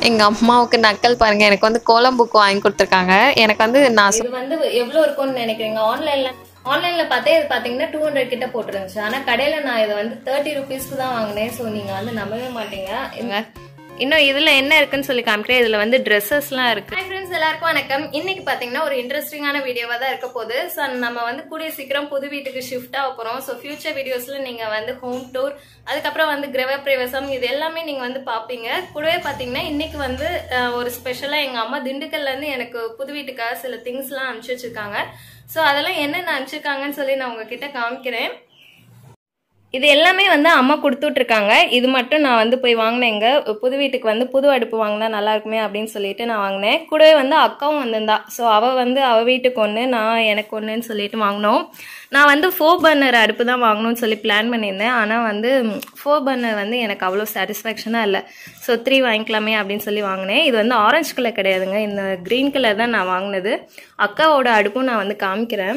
எங்கள் அம்மாவுக்கு நக்கல் பாருங்க எனக்கு வந்து கோலம் புக் வாங்கி கொடுத்துருக்காங்க எனக்கு வந்து நான் இது வந்து எவ்வளவு இருக்கும்னு நினைக்கிறீங்க ஆன்லைன்ல ஆன்லைன்ல பார்த்தே இது பாத்தீங்கன்னா டூ ஹண்ட்ரட் கிட்ட போட்டுருந்துச்சு ஆனா கடையில நான் இதை வந்து தேர்ட்டி ருபீஸ்க்கு தான் வாங்கினேன் ஸோ நீங்க வந்து நம்பவே மாட்டீங்க சொன்னேன் இன்னும் இதில் என்ன இருக்குன்னு சொல்லி காமிக்கிறேன் இதில் வந்து ட்ரெஸ்ஸஸ்லாம் இருக்குது ஹாய் ஃப்ரெண்ட்ஸ் எல்லாருக்கும் வணக்கம் இன்னைக்கு பாத்தீங்கன்னா ஒரு இன்ட்ரெஸ்டிங்கான வீடியோவா தான் இருக்க போகுது ஸோ நம்ம வந்து கூடிய சீக்கிரம் புது வீட்டுக்கு ஷிஃப்ட் ஆக போறோம் ஸோ ஃபியூச்சர் வீடியோஸ்ல நீங்க வந்து ஹோம் டூர் அதுக்கப்புறம் வந்து கிரக பிரவேசம் இது எல்லாமே நீங்க வந்து பாப்பீங்க கூடவே பாத்தீங்கன்னா இன்னைக்கு வந்து அஹ், ஒரு ஸ்பெஷலா எங்க அம்மா திண்டுக்கல்ல இருந்து எனக்கு புது வீட்டுக்காக சில திங்ஸ் எல்லாம் அனுப்பிச்சு வச்சிருக்காங்க ஸோ அதெல்லாம் என்னென்ன அனுப்பிச்சிருக்காங்கன்னு சொல்லி நான் உங்ககிட்ட காமிக்கிறேன் இது எல்லாமே வந்து அம்மா கொடுத்துட்ருக்காங்க இது மட்டும் நான் வந்து போய் வாங்கினேங்க புது வீட்டுக்கு வந்து புது அடுப்பு வாங்கினா நல்லா இருக்குமே அப்படின்னு சொல்லிட்டு நான் வாங்கினேன் கூடவே வந்து அக்காவும் வந்திருந்தா ஸோ அவள் வந்து அவள் வீட்டுக்கு ஒன்று நான் எனக்கு ஒன்றுன்னு சொல்லிட்டு வாங்கினோம் நான் வந்து ஃபோர் பர்னர் அடுப்பு தான் வாங்கணும்னு சொல்லி பிளான் பண்ணியிருந்தேன் ஆனால் வந்து ஃபோர் பர்னர் வந்து எனக்கு அவ்வளோ சாட்டிஸ்ஃபேக்ஷனாக இல்லை ஸோ த்ரீ வாங்கிக்கலாமே அப்படின்னு சொல்லி வாங்கினேன் இது வந்து ஆரஞ்சு கலர் கிடையாதுங்க இந்த க்ரீன் கலர் தான் நான் வாங்கினது அக்காவோட அடுப்பும் நான் வந்து காமிக்கிறேன்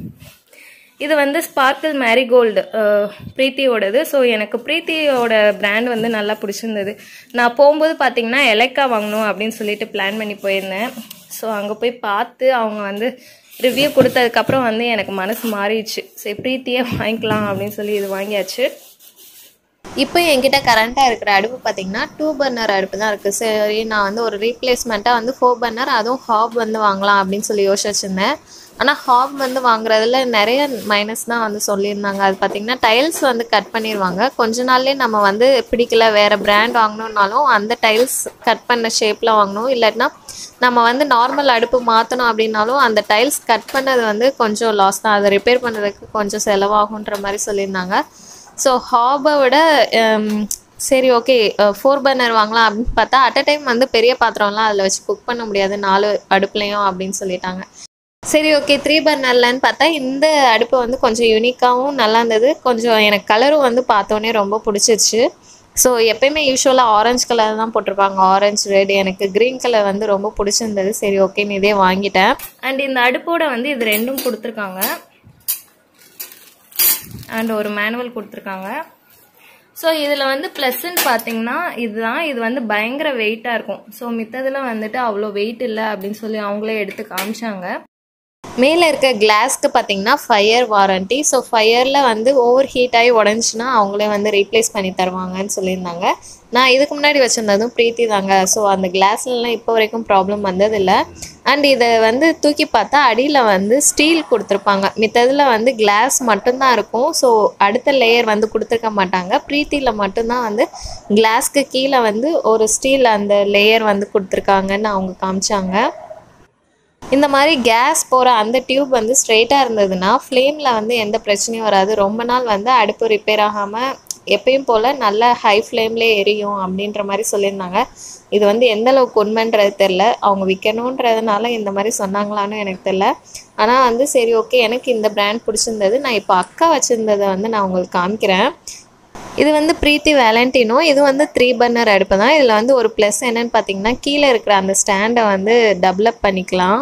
இது வந்து ஸ்பார்க்கிள் மேரிகோல்டு ப்ரீத்தியோடது ஸோ எனக்கு ப்ரீத்தியோட பிராண்ட் வந்து நல்லா பிடிச்சிருந்தது நான் போகும்போது பார்த்தீங்கன்னா எலைக்கா வாங்கணும் அப்படின்னு சொல்லிட்டு பிளான் பண்ணி போயிருந்தேன் ஸோ அங்கே போய் பார்த்து அவங்க வந்து ரிவ்யூ கொடுத்ததுக்கப்புறம் வந்து எனக்கு மனசு மாறிடுச்சு சரி ப்ரீத்தியே வாங்கிக்கலாம் அப்படின்னு சொல்லி இது வாங்கியாச்சு இப்போ என்கிட்ட கரண்ட்டாக இருக்கிற அடுப்பு பார்த்தீங்கன்னா டூ பர்னர் அடுப்பு தான் இருக்குது சரி நான் வந்து ஒரு ரீப்ளேஸ்மெண்ட்டாக வந்து ஃபோர் பர்னர் அதுவும் ஹாப் வந்து வாங்கலாம் அப்படின்னு சொல்லி யோசிச்சிருந்தேன் ஆனால் ஹாப் வந்து வாங்குறதுல நிறைய மைனஸ் தான் வந்து சொல்லியிருந்தாங்க அது பார்த்தீங்கன்னா டைல்ஸ் வந்து கட் பண்ணிடுவாங்க கொஞ்ச நாள்லேயே நம்ம வந்து பிடிக்கல வேறு பிராண்ட் வாங்கணுன்னாலும் அந்த டைல்ஸ் கட் பண்ண ஷேப்பில் வாங்கணும் இல்லாட்டினா நம்ம வந்து நார்மல் அடுப்பு மாற்றணும் அப்படின்னாலும் அந்த டைல்ஸ் கட் பண்ணது வந்து கொஞ்சம் லாஸ் தான் அதை ரிப்பேர் பண்ணுறதுக்கு கொஞ்சம் செலவாகுன்ற மாதிரி சொல்லியிருந்தாங்க ஸோ ஹாபை விட ஹம், சரி ஓகே ஃபோர் பர்னர் வாங்கலாம் அப்படின்னு பார்த்தா அட் அ டைம் வந்து பெரிய பாத்திரம்லாம் அதில் வச்சு குக் பண்ண முடியாது நாலு அடுப்புலையும் அப்படின்னு சொல்லிட்டாங்க சரி ஓகே த்ரீ பர்னர்லன்னு பார்த்தா இந்த அடுப்பு வந்து கொஞ்சம் யூனிக்காகவும் நல்லா இருந்தது கொஞ்சம் எனக்கு கலரும் வந்து பார்த்தோன்னே ரொம்ப பிடிச்சிருச்சு ஸோ எப்பயுமே யூஸ்வலாக ஆரஞ்சு கலர் தான் போட்டிருப்பாங்க ஆரஞ்சு ரெட் எனக்கு க்ரீன் கலர் வந்து ரொம்ப பிடிச்சிருந்தது சரி ஓகேன்னு இதே வாங்கிட்டேன் அண்ட் இந்த அடுப்போட வந்து இது ரெண்டும் கொடுத்துருக்காங்க அண்ட் ஒரு மேனுவல் கொடுத்துருக்காங்க ஸோ இதில் வந்து ப்ளஸ்ன்னு பார்த்தீங்கன்னா இதுதான் இது வந்து பயங்கர வெயிட்டாக இருக்கும் ஸோ மித்ததில் வந்துட்டு அவ்வளோ வெயிட் இல்லை அப்படின்னு சொல்லி அவங்களே எடுத்து காமிச்சாங்க மேலே இருக்க கிளாஸ்க்கு பார்த்தீங்கன்னா ஃபயர் வாரண்டி ஸோ ஃபயரில் வந்து ஓவர் ஹீட் ஆகி உடஞ்சின்னா அவங்களே வந்து ரீப்ளேஸ் பண்ணி தருவாங்கன்னு சொல்லியிருந்தாங்க நான் இதுக்கு முன்னாடி வச்சுருந்ததும் பிரீத்தி தாங்க ஸோ அந்த கிளாஸ்லலாம் இப்போ வரைக்கும் ப்ராப்ளம் வந்ததில்லை அண்ட் இதை வந்து தூக்கி பார்த்தா அடியில் வந்து ஸ்டீல் கொடுத்துருப்பாங்க மித்ததில் வந்து கிளாஸ் மட்டும்தான் இருக்கும் ஸோ அடுத்த லேயர் வந்து கொடுத்துருக்க மாட்டாங்க பிரீத்தியில் மட்டும்தான் வந்து கிளாஸ்க்கு கீழே வந்து ஒரு ஸ்டீல் அந்த லேயர் வந்து கொடுத்துருக்காங்கன்னு அவங்க காமிச்சாங்க இந்த மாதிரி கேஸ் போகிற அந்த டியூப் வந்து ஸ்ட்ரெயிட்டாக இருந்ததுன்னா ஃப்ளேமில் வந்து எந்த பிரச்சனையும் வராது ரொம்ப நாள் வந்து அடுப்பு ரிப்பேர் ஆகாமல் எப்பயும் போல் நல்ல ஹை ஃப்ளேம்லேயே எரியும் அப்படின்ற மாதிரி சொல்லியிருந்தாங்க இது வந்து எந்த அளவுக்கு உண்மைன்றது தெரில அவங்க விற்கணுன்றதுனால இந்த மாதிரி சொன்னாங்களான்னு எனக்கு தெரில ஆனால் வந்து சரி ஓகே எனக்கு இந்த பிராண்ட் பிடிச்சிருந்தது நான் இப்போ அக்கா வச்சுருந்ததை வந்து நான் உங்களுக்கு காமிக்கிறேன் இது வந்து பிரீத்தி வேலண்டினோ இது வந்து த்ரீ பர்னர் அடுப்பு தான் இதில் வந்து ஒரு ப்ளஸ் என்னன்னு பார்த்தீங்கன்னா கீழே இருக்கிற அந்த ஸ்டாண்டை வந்து டெவலப் பண்ணிக்கலாம்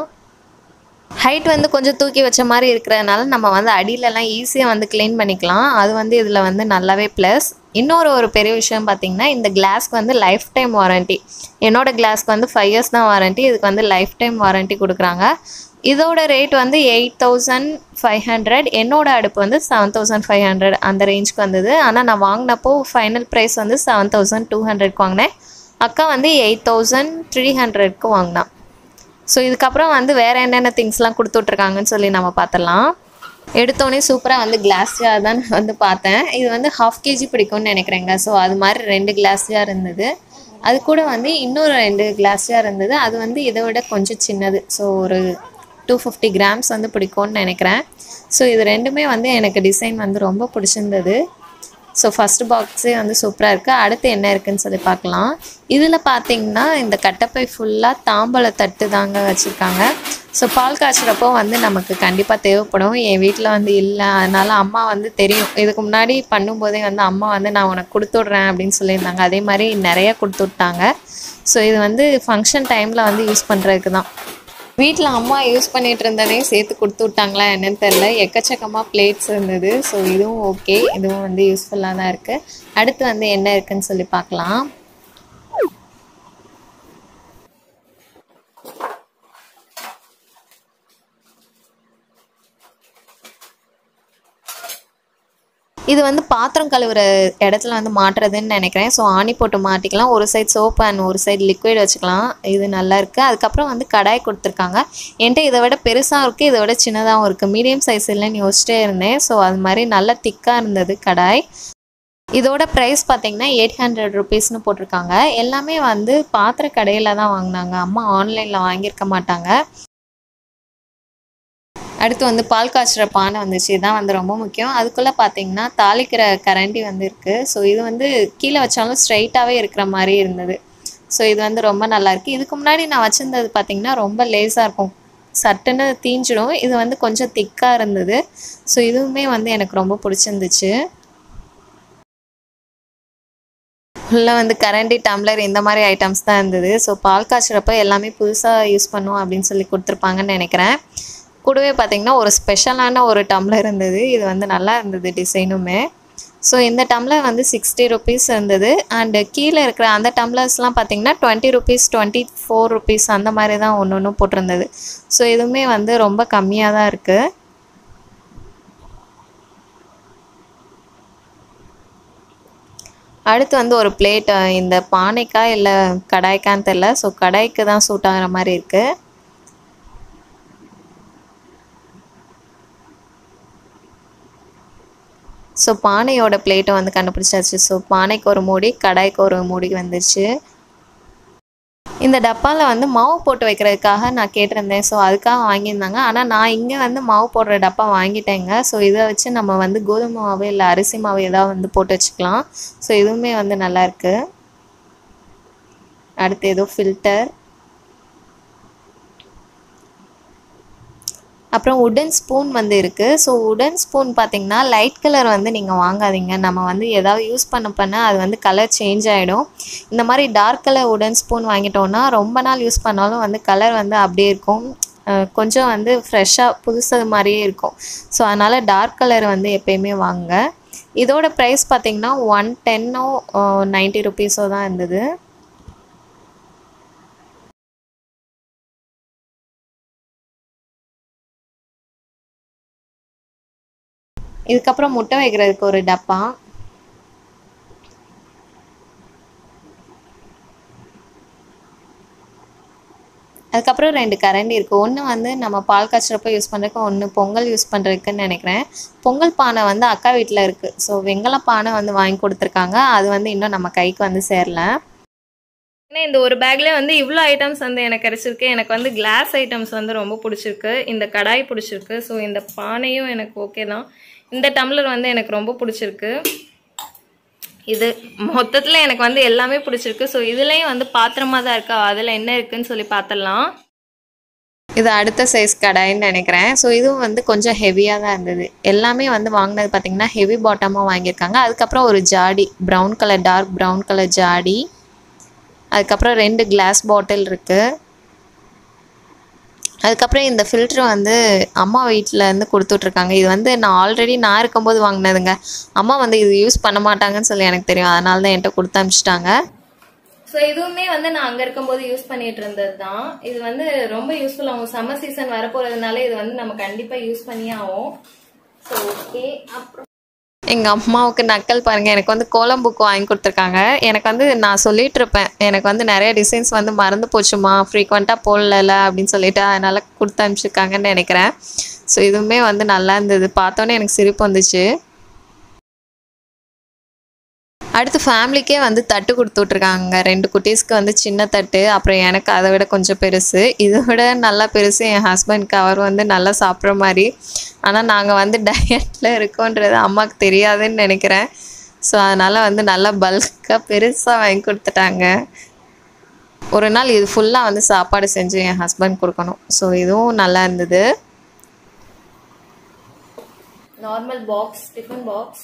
ஹைட் வந்து கொஞ்சம் தூக்கி வச்ச மாதிரி இருக்கிறதுனால நம்ம வந்து அடியிலலாம் ஈஸியாக வந்து க்ளீன் பண்ணிக்கலாம் அது வந்து இதில் வந்து நல்லாவே ப்ளஸ் இன்னொரு ஒரு பெரிய விஷயம் பார்த்தீங்கன்னா இந்த கிளாஸ்க்கு வந்து லைஃப் டைம் வாரண்ட்டி என்னோட கிளாஸ்க்கு வந்து ஃபைவ் இயர்ஸ் தான் வாரண்ட்டி இதுக்கு வந்து லைஃப் டைம் வாரண்ட்டி கொடுக்குறாங்க இதோட ரேட் வந்து எயிட் தௌசண்ட் ஃபைவ் ஹண்ட்ரட் என்னோட அடுப்பு வந்து செவன் தௌசண்ட் ஃபைவ் ஹண்ட்ரட் அந்த ரேஞ்சுக்கு வந்தது ஆனால் நான் வாங்கினப்போ ஃபைனல் ப்ரைஸ் வந்து செவன் தௌசண்ட் டூ ஹண்ட்ரட்க்கு வாங்கினேன் அக்கா வந்து எயிட் தௌசண்ட் த்ரீ ஹண்ட்ரட்க்கு வாங்கினான் ஸோ இதுக்கப்புறம் வந்து வேறு என்னென்ன திங்ஸ்லாம் கொடுத்துட்ருக்காங்கன்னு சொல்லி நம்ம பார்த்துடலாம் எடுத்தோடனே சூப்பராக வந்து கிளாஸ் ஜார் தான் நான் வந்து பார்த்தேன் இது வந்து ஹாஃப் கேஜி பிடிக்கும்னு நினைக்கிறேங்க ஸோ அது மாதிரி ரெண்டு கிளாஸ் ஜார் இருந்தது அது கூட வந்து இன்னொரு ரெண்டு கிளாஸ் ஜார் இருந்தது அது வந்து இதை விட கொஞ்சம் சின்னது ஸோ ஒரு டூ ஃபிஃப்டி கிராம்ஸ் வந்து பிடிக்கும்னு நினைக்கிறேன் ஸோ இது ரெண்டுமே வந்து எனக்கு டிசைன் வந்து ரொம்ப பிடிச்சிருந்தது ஸோ ஃபஸ்ட் பாக்ஸே வந்து சூப்பராக இருக்குது அடுத்து என்ன இருக்குன்னு சொல்லி பார்க்கலாம் இதில் பார்த்தீங்கன்னா இந்த கட்டப்பை ஃபுல்லாக தாம்பழ தட்டு தாங்க வச்சுருக்காங்க ஸோ பால் காய்ச்சுறப்போ வந்து நமக்கு கண்டிப்பாக தேவைப்படும் என் வீட்டில் வந்து இல்லை அதனால் அம்மா வந்து தெரியும் இதுக்கு முன்னாடி பண்ணும்போதே வந்து அம்மா வந்து நான் உனக்கு கொடுத்து விட்றேன் அப்படின்னு சொல்லியிருந்தாங்க அதே மாதிரி நிறைய கொடுத்து விட்டாங்க ஸோ இது வந்து ஃபங்க்ஷன் டைமில் வந்து யூஸ் பண்ணுறதுக்கு தான் வீட்டில் அம்மா யூஸ் பண்ணிட்டு இருந்ததையும் சேர்த்து கொடுத்து விட்டாங்களா என்னன்னு தெரில எக்கச்சக்கமாக பிளேட்ஸ் இருந்தது ஸோ இதுவும் ஓகே இதுவும் வந்து யூஸ்ஃபுல்லாக தான் இருக்குது அடுத்து வந்து என்ன இருக்குன்னு சொல்லி பார்க்கலாம் இது வந்து பாத்திரம் கழுவுற இடத்துல வந்து மாட்டுறதுன்னு நினைக்கிறேன் ஸோ ஆணி போட்டு மாட்டிக்கலாம் ஒரு சைடு சோப் அண்ட் ஒரு சைடு லிக்விட் வச்சுக்கலாம் இது நல்லா இருக்குது அதுக்கப்புறம் வந்து கடாய் கொடுத்துருக்காங்க என்கிட்ட இதை விட பெருசாகவும் இருக்குது இதை விட சின்னதாகவும் இருக்குது மீடியம் சைஸ் இல்லைன்னு யோசிச்சிட்டே இருந்தேன் ஸோ அது மாதிரி நல்லா திக்காக இருந்தது கடாய் இதோட ப்ரைஸ் பார்த்தீங்கன்னா எயிட் ஹண்ட்ரட் ருபீஸ்னு போட்டிருக்காங்க எல்லாமே வந்து பாத்திர கடையில் தான் வாங்கினாங்க அம்மா ஆன்லைனில் வாங்கியிருக்க மாட்டாங்க அடுத்து வந்து பால் காய்ச்சுற பானை வந்துச்சு இதான் வந்து ரொம்ப முக்கியம் அதுக்குள்ளே பார்த்தீங்கன்னா தாளிக்கிற கரண்டி வந்து இருக்குது ஸோ இது வந்து கீழே வச்சாலும் ஸ்ட்ரைட்டாகவே இருக்கிற மாதிரி இருந்தது ஸோ இது வந்து ரொம்ப நல்லா இருக்கு இதுக்கு முன்னாடி நான் வச்சுருந்தது பார்த்தீங்கன்னா ரொம்ப லேஸாக இருக்கும் சட்டுன்னு தீஞ்சிடும் இது வந்து கொஞ்சம் திக்காக இருந்தது ஸோ இதுவுமே வந்து எனக்கு ரொம்ப பிடிச்சிருந்துச்சு உள்ளே வந்து கரண்டி டம்ளர் இந்த மாதிரி ஐட்டம்ஸ் தான் இருந்தது ஸோ பால் காய்ச்சறப்ப எல்லாமே புதுசாக யூஸ் பண்ணும் அப்படின்னு சொல்லி கொடுத்துருப்பாங்கன்னு நினைக்கிறேன் கூடவே பார்த்தீங்கன்னா ஒரு ஸ்பெஷலான ஒரு டம்ளர் இருந்தது இது வந்து நல்லா இருந்தது டிசைனுமே ஸோ இந்த டம்ளர் வந்து சிக்ஸ்டி ருபீஸ் இருந்தது அண்டு கீழே இருக்கிற அந்த டம்ளர்ஸ்லாம் பார்த்தீங்கன்னா twenty rupees twenty four rupees அந்த மாதிரி தான் ஒன்று ஒன்று போட்டிருந்தது ஸோ இதுவுமே வந்து ரொம்ப கம்மியாக தான் இருக்குது அடுத்து வந்து ஒரு பிளேட் இந்த பானைக்கா இல்லை கடாய்க்கான்னு தெரில ஸோ கடாய்க்கு தான் சூட் ஆகிற மாதிரி இருக்குது ஸோ பானையோட பிளேட்டை வந்து கண்டுபிடிச்சாச்சு ஸோ பானைக்கு ஒரு மூடி கடாய்க்கு ஒரு மூடி வந்துருச்சு இந்த டப்பாவில் வந்து மாவு போட்டு வைக்கிறதுக்காக நான் கேட்டிருந்தேன் ஸோ அதுக்காக வாங்கியிருந்தாங்க ஆனால் நான் இங்கே வந்து மாவு போடுற டப்பா வாங்கிட்டேங்க ஸோ இதை வச்சு நம்ம வந்து கோதுமை மாவு இல்லை அரிசி மாவு ஏதாவது வந்து போட்டு வச்சுக்கலாம் ஸோ இதுவுமே வந்து நல்லாயிருக்கு அடுத்து ஏதோ ஃபில்டர் அப்புறம் உடன் ஸ்பூன் வந்து இருக்குது ஸோ உடன் ஸ்பூன் பார்த்தீங்கன்னா லைட் கலர் வந்து நீங்கள் வாங்காதீங்க நம்ம வந்து ஏதாவது யூஸ் பண்ண பண்ண அது வந்து கலர் சேஞ்ச் ஆகிடும் இந்த மாதிரி டார்க் கலர் உடன் ஸ்பூன் வாங்கிட்டோன்னா ரொம்ப நாள் யூஸ் பண்ணாலும் வந்து கலர் வந்து அப்படியே இருக்கும் அஹ் கொஞ்சம் வந்து ஃப்ரெஷ்ஷாக புதுசது மாதிரியே இருக்கும் ஸோ அதனால் டார்க் கலர் வந்து எப்பயுமே வாங்க இதோட ப்ரைஸ் பார்த்தீங்கன்னா ஒன் டென்னோ நைன்ட்டி ருபீஸோ தான் இருந்தது இதுக்கப்புறம் முட்டை வைக்கிறதுக்கு ஒரு டப்பா அதுக்கப்புறம் ரெண்டு கரண்டி இருக்குது ஒன்று வந்து நம்ம பால் காய்ச்சறப்ப யூஸ் பண்ணுறதுக்கு ஒன்று பொங்கல் யூஸ் பண்ணுறதுக்குன்னு நினைக்கிறேன் பொங்கல் பானை வந்து அக்கா வீட்டில் இருக்குது ஸோ வெங்கல பானை வந்து வாங்கி கொடுத்துருக்காங்க அது வந்து இன்னும் நம்ம கைக்கு வந்து சேரல ஏன்னா இந்த ஒரு பேக்ல வந்து இவ்வளோ ஐட்டம்ஸ் வந்து எனக்கு கிடைச்சிருக்கு எனக்கு வந்து கிளாஸ் ஐட்டம்ஸ் வந்து ரொம்ப பிடிச்சிருக்கு இந்த கடாய் பிடிச்சிருக்கு ஸோ இந்த பானையும் எனக்கு ஓகே தான் இந்த டம்ளர் வந்து எனக்கு ரொம்ப பிடிச்சிருக்கு இது மொத்தத்தில் எனக்கு வந்து எல்லாமே பிடிச்சிருக்கு ஸோ இதுலேயும் வந்து பாத்திரமா தான் இருக்கா அதில் என்ன இருக்குன்னு சொல்லி பார்த்துடலாம் இது அடுத்த சைஸ் கடாயின்னு நினைக்கிறேன் ஸோ இதுவும் வந்து கொஞ்சம் ஹெவியாக தான் இருந்தது எல்லாமே வந்து வாங்கினது பார்த்திங்கன்னா ஹெவி பாட்டமாக வாங்கியிருக்காங்க அதுக்கப்புறம் ஒரு ஜாடி brown colour dark brown colour ஜாடி அதுக்கப்புறம் ரெண்டு கிளாஸ் பாட்டில் இருக்குது அதுக்கப்புறம் இந்த ஃபில்ட்ரு வந்து அம்மா வீட்டில் இருந்து கொடுத்துட்ருக்காங்க இது வந்து நான் ஆல்ரெடி நான் இருக்கும்போது வாங்கினதுங்க அம்மா வந்து இது யூஸ் பண்ண மாட்டாங்கன்னு சொல்லி எனக்கு தெரியும் அதனால தான் என்கிட்ட கொடுத்து அனுப்பிச்சிட்டாங்க ஸோ இதுவுமே வந்து நான் அங்கே இருக்கும்போது யூஸ் பண்ணிட்டு இருந்தது தான் இது வந்து ரொம்ப யூஸ்ஃபுல் ஆகும் சம்மர் சீசன் வரப்போகிறதுனால இது வந்து நம்ம கண்டிப்பாக யூஸ் பண்ணியே ஆகும் ஸோ ஓகே அப்புறம் எங்கள் அம்மாவுக்கு நக்கல் பாருங்கள் எனக்கு வந்து கோலம் புக் வாங்கி கொடுத்துருக்காங்க எனக்கு வந்து நான் சொல்லிட்டு இருப்பேன் எனக்கு வந்து நிறைய டிசைன்ஸ் வந்து மறந்து போச்சுமா ஃப்ரீக்வெண்ட்டாக போடல அப்படின்னு சொல்லிட்டு அதனால் கொடுத்து அனுப்பிச்சிருக்காங்கன்னு நினைக்கிறேன் ஸோ இதுவுமே வந்து நல்லா இருந்தது பார்த்தோன்னே எனக்கு சிரிப்பு வந்துச்சு அடுத்து ஃபேமிலிக்கே வந்து தட்டு கொடுத்து விட்ருக்காங்க ரெண்டு குட்டீஸ்க்கு வந்து சின்ன தட்டு அப்புறம் எனக்கு அதை விட கொஞ்சம் பெருசு இதை விட நல்லா பெருசு என் ஹஸ்பண்ட்க்கு அவர் வந்து நல்லா சாப்பிட்ற மாதிரி ஆனால் நாங்கள் வந்து டயட்டில் இருக்கோன்றது அம்மாவுக்கு தெரியாதுன்னு நினைக்கிறேன் ஸோ அதனால் வந்து நல்லா பல்காக பெருசாக வாங்கி கொடுத்துட்டாங்க ஒரு நாள் இது ஃபுல்லாக வந்து சாப்பாடு செஞ்சு என் ஹஸ்பண்ட் கொடுக்கணும் ஸோ இதுவும் நல்லா இருந்தது நார்மல் பாக்ஸ் டிஃபன் பாக்ஸ்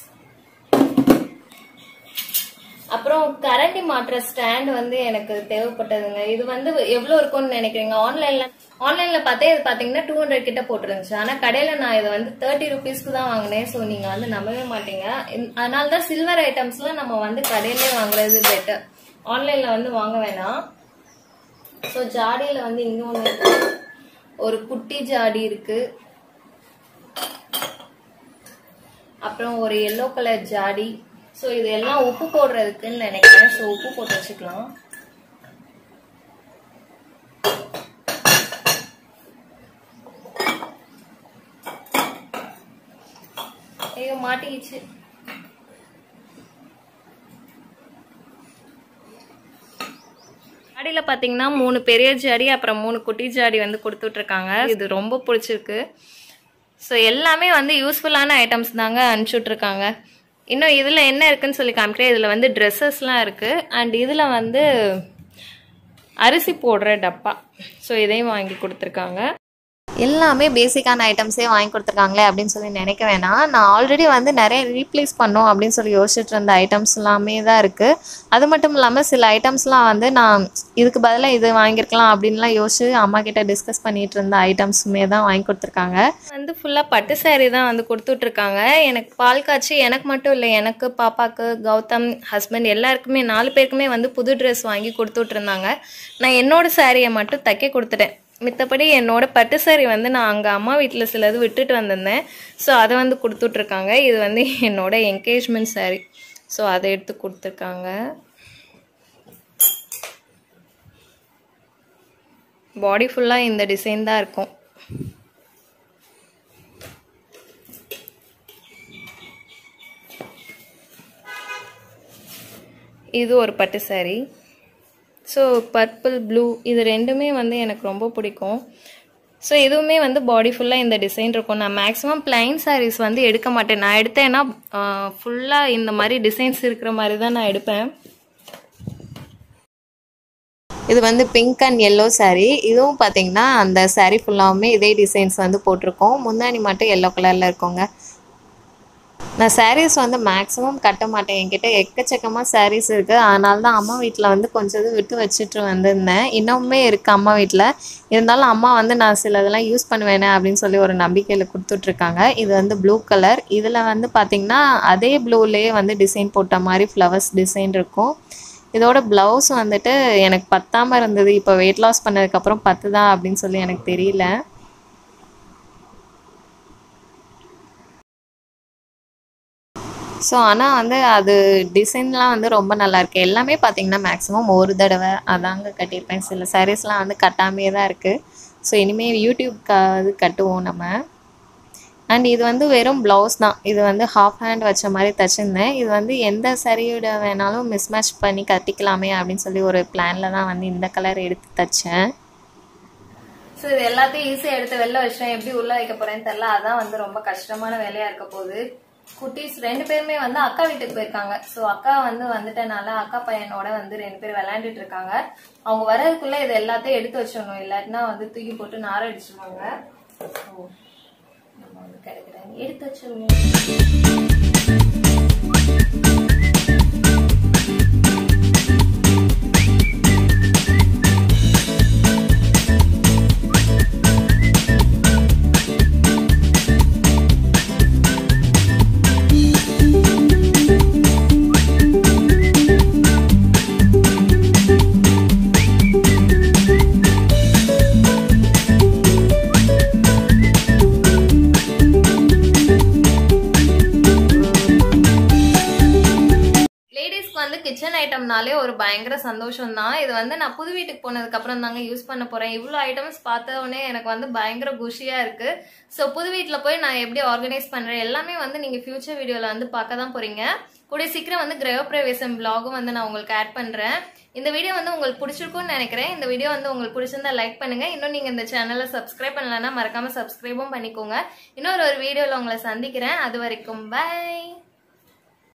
அப்புறம் கரண்டி மாட்டுற ஸ்டாண்ட் வந்து எனக்கு தேவைப்பட்டதுங்க இது வந்து எவ்வளவு இருக்கும்னு நினைக்கிறீங்க ஆன்லைன்ல ஆன்லைன்ல பார்த்தே இது பாத்தீங்கன்னா டூ ஹண்ட்ரட் கிட்ட போட்டுருந்துச்சு ஆனா கடையில நான் இதை வந்து தேர்ட்டி ருபீஸ்க்கு தான் வாங்கினேன் ஸோ நீங்க வந்து நம்பவே மாட்டீங்க இந்த- அதனால தான் சில்வர் ஐட்டம்ஸ்ல நம்ம வந்து கடையிலே வாங்குறது பெட்டர் ஆன்லைன்ல வந்து வாங்க வேணாம் ஸோ ஜாடியில வந்து இன்னொன்று இருக்கு ஒரு குட்டி ஜாடி இருக்கு அப்புறம் ஒரு எல்லோ கலர் ஜாடி ஸோ இது எல்லாம் உப்பு போடுறதுக்குன்னு நினைக்கிறேன் ஸோ உப்பு போட்டு வச்சுக்கலாம் ஐயோ மாட்டிக்கிச்சு ஜாடியில் பார்த்தீங்கன்னா மூணு பெரிய ஜாடி அப்புறம் மூணு குட்டி ஜாடி வந்து கொடுத்துட்ருக்காங்க இது ரொம்ப பிடிச்சிருக்கு ஸோ எல்லாமே வந்து யூஸ்ஃபுல்லான ஐட்டம்ஸ் தாங்க அனுப்பிச்சுட்ருக்காங்க இன்னும் இதில் என்ன இருக்குன்னு சொல்லி காமிக்கிறேன் இதில் வந்து ட்ரெஸ்ஸஸ்லாம் இருக்குது அண்ட் இதில் வந்து அரிசி போடுற டப்பா ஸோ இதையும் வாங்கி கொடுத்துருக்காங்க எல்லாமே பேசிக்கான ஐட்டம்ஸே வாங்கி கொடுத்துருக்காங்களே அப்படின்னு சொல்லி நினைக்க வேணாம் நான் ஆல்ரெடி வந்து நிறைய ரீப்ளேஸ் பண்ணோம் அப்படின்னு சொல்லி யோசிச்சுட்டு இருந்த ஐட்டம்ஸ் எல்லாமே தான் இருக்குது அது மட்டும் இல்லாமல் சில ஐட்டம்ஸ்லாம் வந்து நான் இதுக்கு பதிலாக இது வாங்கியிருக்கலாம் அப்படின்லாம் யோசிச்சு அம்மா கிட்ட டிஸ்கஸ் பண்ணிட்டு இருந்த ஐட்டம்ஸுமே தான் வாங்கி கொடுத்துருக்காங்க வந்து ஃபுல்லாக பட்டு saree தான் வந்து கொடுத்துட்ருக்காங்க எனக்கு பால் காய்ச்சி எனக்கு மட்டும் இல்லை எனக்கு பாப்பாக்கு கௌதம் ஹஸ்பண்ட் எல்லாருக்குமே நாலு பேருக்குமே வந்து புது ட்ரெஸ் வாங்கி கொடுத்துட்ருந்தாங்க நான் என்னோட சாரியை மட்டும் தைக்க கொடுத்துட்டேன் மித்தபடி என்னோட பட்டு saree வந்து நான் அங்கே அம்மா வீட்டில் சிலது விட்டுட்டு வந்திருந்தேன் ஸோ அதை வந்து கொடுத்துட்ருக்காங்க இது வந்து என்னோட என்கேஜ்மெண்ட் saree ஸோ அதை எடுத்து கொடுத்துருக்காங்க பாடி ஃபுல்லாக இந்த டிசைன் தான் இருக்கும் இது ஒரு பட்டு saree ஸோ பர்பிள் ப்ளூ இது ரெண்டுமே வந்து எனக்கு ரொம்ப பிடிக்கும் ஸோ இதுவுமே வந்து பாடி ஃபுல்லாக இந்த டிசைன் இருக்கும் நான் மேக்ஸிமம் பிளைன் sarees வந்து எடுக்க மாட்டேன் நான் எடுத்தேன்னா ஃபுல்லாக இந்த மாதிரி டிசைன்ஸ் இருக்கிற மாதிரி தான் நான் எடுப்பேன் இது வந்து பிங்க் அண்ட் எல்லோ saree இதுவும் பார்த்தீங்கன்னா அந்த saree ஃபுல்லாவுமே இதே டிசைன்ஸ் வந்து போட்டிருக்கோம் முந்தானி மட்டும் எல்லோ கலரில் இருக்குங்க நான் sarees வந்து மேக்ஸிமம் கட்ட மாட்டேன் என்கிட்ட எக்கச்சக்கமாக sarees இருக்குது அதனால தான் அம்மா வீட்டில் வந்து கொஞ்சம் இது விட்டு வச்சுட்டு வந்திருந்தேன் இன்னுமே இருக்குது அம்மா வீட்டில் இருந்தாலும் அம்மா வந்து நான் சில இதெல்லாம் யூஸ் பண்ணுவேனே அப்படின்னு சொல்லி ஒரு நம்பிக்கையில் கொடுத்துட்ருக்காங்க இது வந்து ப்ளூ கலர் இதில் வந்து பார்த்திங்கன்னா அதே ப்ளூலேயே வந்து டிசைன் போட்ட மாதிரி ஃப்ளவர்ஸ் டிசைன் இருக்கும் இதோட ப்ளவுஸ் வந்துட்டு எனக்கு பத்தாமல் இருந்தது இப்போ வெயிட் லாஸ் பண்ணதுக்கப்புறம் பத்துதா அப்படின்னு சொல்லி எனக்கு தெரியல ஸோ ஆனால் வந்து அது டிசைன்லாம் வந்து ரொம்ப நல்லா இருக்கு எல்லாமே பார்த்தீங்கன்னா மேக்ஸிமம் ஒரு தடவை அதாங்க கட்டியிருப்பேன் சில சாரீஸ்லாம் வந்து கட்டாமே தான் இருக்குது ஸோ இனிமேல் யூடியூப்க்கு அது கட்டுவோம் நம்ம அண்ட் இது வந்து வெறும் ப்ளவுஸ் தான் இது வந்து ஹாஃப் ஹேண்ட் வச்ச மாதிரி தச்சிருந்தேன் இது வந்து எந்த சரியோட வேணாலும் மிஸ்மேட்ச் பண்ணி கட்டிக்கலாமே அப்படின்னு சொல்லி ஒரு பிளானில் தான் வந்து இந்த கலர் எடுத்து தைச்சேன் ஸோ இது எல்லாத்தையும் ஈஸியாக எடுத்து வெளில வச்சேன் எப்படி உள்ள வைக்க போறேன்னு தெரியல அதான் வந்து ரொம்ப கஷ்டமான வேலையா இருக்க போகுது குட்டீஸ் ரெண்டு பேருமே வந்து அக்கா வீட்டுக்கு போயிருக்காங்க ஸோ அக்கா வந்து வந்துட்டனால அக்கா பையனோட வந்து ரெண்டு பேர் விளையாண்டுட்டு இருக்காங்க அவங்க வர்றதுக்குள்ள இது எல்லாத்தையும் எடுத்து வச்சிடணும் இல்லாட்டினா வந்து தூக்கி போட்டு நார அடிச்சிருவாங்க ஸோ நம்ம வந்து கிடைக்கிறேன் எடுத்து வச்சிருவோம் லேடிஸ்க்கு வந்து கிச்சன் ஐட்டம்னாலே ஒரு பயங்கர சந்தோஷம் தான் இது வந்து நான் புது வீட்டுக்கு போனதுக்கு அப்புறம் தாங்க யூஸ் பண்ண போறேன் இவ்வளோ ஐட்டம்ஸ் பார்த்த உடனே எனக்கு வந்து பயங்கர குஷியா இருக்கு ஸோ புது வீட்டில் போய் நான் எப்படி ஆர்கனைஸ் பண்றேன் எல்லாமே வந்து நீங்க ஃபியூச்சர் வீடியோல வந்து பார்க்க தான் போறீங்க கூடிய சீக்கிரம் வந்து கிரக பிரவேசம் vlog-உம் வந்து நான் உங்களுக்கு ஆட் பண்றேன் இந்த வீடியோ வந்து உங்களுக்கு பிடிச்சிருக்கும்னு நினைக்கிறேன் இந்த வீடியோ வந்து உங்களுக்கு பிடிச்சிருந்தா லைக் பண்ணுங்க இன்னும் நீங்க இந்த சேனலை சப்ஸ்கிரைப் பண்ணலன்னா மறக்காம சப்ஸ்கிரைபும் பண்ணிக்கோங்க இன்னொரு ஒரு வீடியோல உங்களை சந்திக்கிறேன் அது வரைக்கும் பை